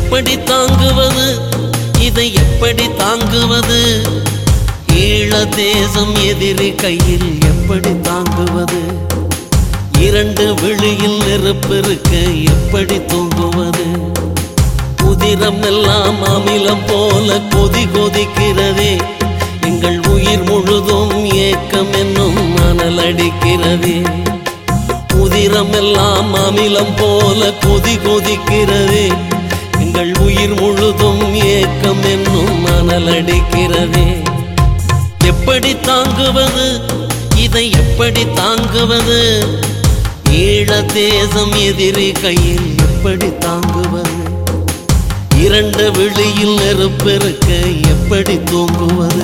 எப்படி தாங்குவது இதை எப்படி தாங்குவது ஈழ தேசம் எதிரி கையில் எப்படி தாங்குவது இரண்டு விழியில் நெருப்பிருக்க எப்படி தூங்குவது உதிரம் எல்லாம் அமிலம் போல கொதி கொதிக்கிறதே எங்கள் உயிர் முழுதும் ஏக்கம் என்னும் மணல் அடிக்கிறதே உதிரம் எல்லாம் அமிலம் போல கொதி கொதிக்கிறதே எங்கள் உயிர் முழுதும் ஏக்கம் என்னும் மணல் அடிக்கிறதே எப்படி தாங்குவது இதை எப்படி தாங்குவது ஈழ தேசம் எதிரி கையில் எப்படி தாங்குவது இரண்டு விழியில் நெருப்பிருக்க எப்படி தூங்குவது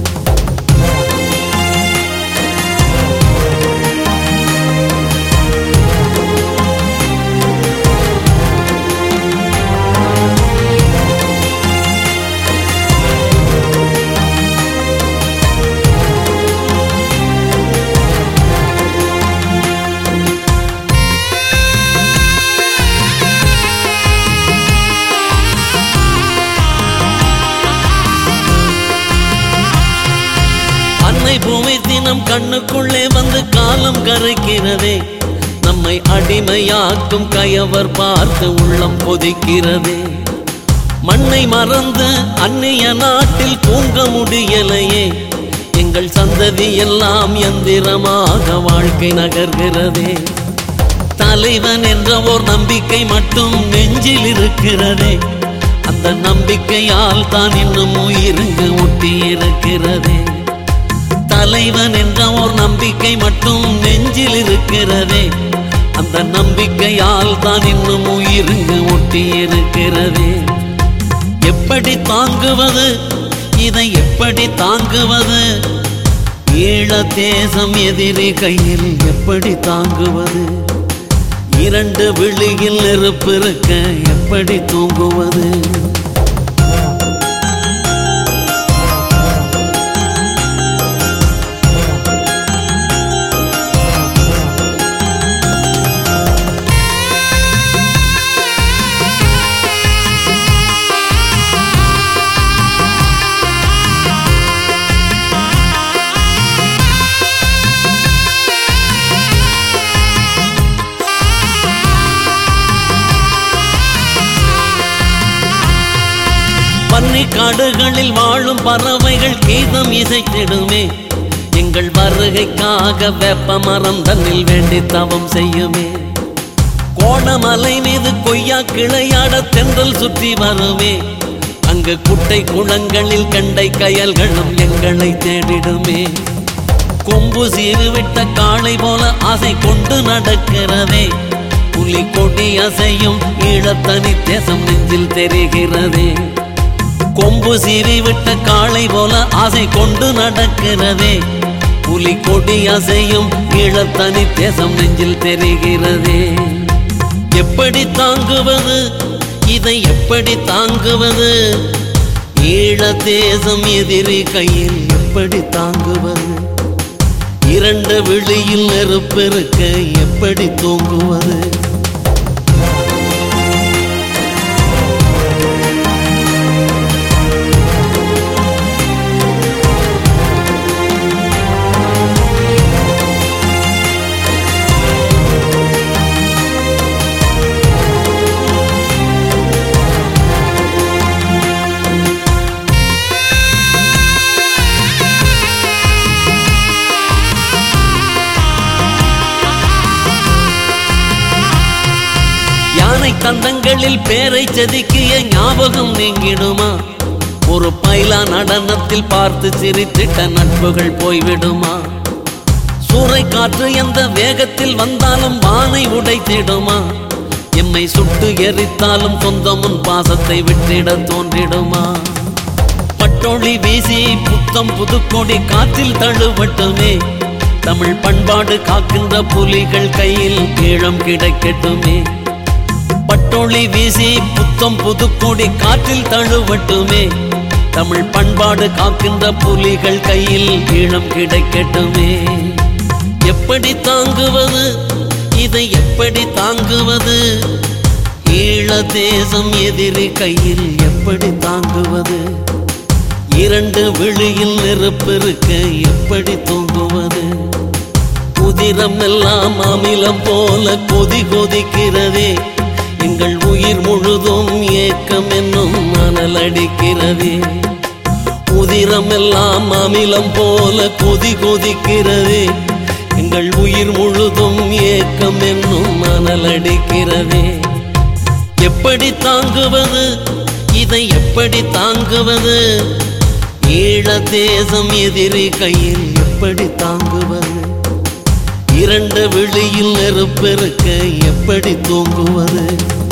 அன்னை பூமி தினம் கண்ணுக்குள்ளே வந்து காலம் கரைக்கிறதே நம்மை அடிமையாக்கும் கயவர் பார்த்து உள்ளம் கொதிக்கிறதே மண்ணை மறந்து அந்நிய நாட்டில் தூங்க முடியலையே எங்கள் சந்ததி எல்லாம் எந்திரமாக வாழ்க்கை நகர்கிறதே தலைவன் என்ற ஓர் நம்பிக்கை மட்டும் நெஞ்சில் இருக்கிறதே அந்த நம்பிக்கையால் தான் இன்னும் உயிருக்கு ஒட்டி இருக்கிறதே தலைவன் என்ற ஓர் நம்பிக்கை மட்டும் நெஞ்சில் இருக்கிறதே அந்த நம்பிக்கையால் தான் இன்னும் உயிருக்கு ஒட்டி இருக்கிறதே எப்படி தாங்குவது இதை எப்படி தாங்குவது ஈழ தேசம் எதிரி கையில் எப்படி தாங்குவது இரண்டு விழியில் நெருப்பிருக்க எப்படி தூங்குவது பன்னி காடுகளில் வாழும் பறவைகள் கீதம் இசைத்திடுமே எங்கள் வருகைக்காக வேப்ப மரம் தன்னில் வேண்டி தவம் செய்யுமே கோணமலை மீது கொய்யா கிளையாட தென்றல் சுற்றி வருமே அங்கு குட்டை குளங்களில் கண்டை கயல்களும் எங்களை தேடிடுமே கொம்பு சீறுவிட்ட காளை போல ஆசை கொண்டு நடக்கிறதே புலி கொடி அசையும் ஈழத்தனி தேசம் நெஞ்சில் தெரிகிறதே கொம்பு சீறி விட்ட காளை போல ஆசை கொண்டு நடக்கிறதே புலி கொடி அசையும் ஈழத்தனி தேசம் நெஞ்சில் தெரிகிறதே எப்படி தாங்குவது இதை எப்படி தாங்குவது ஈழ தேசம் எதிரி கையில் எப்படி தாங்குவது இரண்டு விழியில் நெருப்பிருக்க எப்படி தூங்குவது யானை தந்தங்களில் பேரை செதுக்கிய ஞாபகம் நீங்கிடுமா ஒரு பைலா நடனத்தில் பார்த்து சிரித்திட்ட நட்புகள் போய்விடுமா சூறை காற்று எந்த வேகத்தில் வந்தாலும் வானை உடைத்திடுமா எம்மை சுட்டு எரித்தாலும் சொந்தமுன் பாசத்தை விட்டிட தோன்றிடுமா பட்டொளி வீசி புத்தம் புதுக்கொடி காற்றில் தழுவட்டுமே தமிழ் பண்பாடு காக்கின்ற புலிகள் கையில் ஈழம் கிடைக்கட்டுமே பட்டொளி வீசி புத்தம் புதுக்கொடி காற்றில் தழுவட்டுமே தமிழ் பண்பாடு காக்கின்ற புலிகள் கையில் ஈழம் கிடைக்கட்டுமே எப்படி தாங்குவது இதை எப்படி தாங்குவது ஈழ தேசம் எதிரி கையில் எப்படி தாங்குவது இரண்டு விழியில் நெருப்பு இருக்க எப்படி தூங்குவது உதிரம் எல்லாம் அமிலம் போல கொதி கொதிக்கிறதே எங்கள் உயிர் முழுதும் ஏக்கம் என்னும் மணல் அடிக்கிறதே உதிரம் எல்லாம் அமிலம் போல கொதி கொதிக்கிறதே எங்கள் உயிர் முழுதும் ஏக்கம் என்னும் மணல் அடிக்கிறதே எப்படி தாங்குவது இதை எப்படி தாங்குவது ஈழ தேசம் எதிரி கையில் எப்படி தாங்குவது இரண்டு விழியில் நெருப்பெருக்க எப்படி தூங்குவது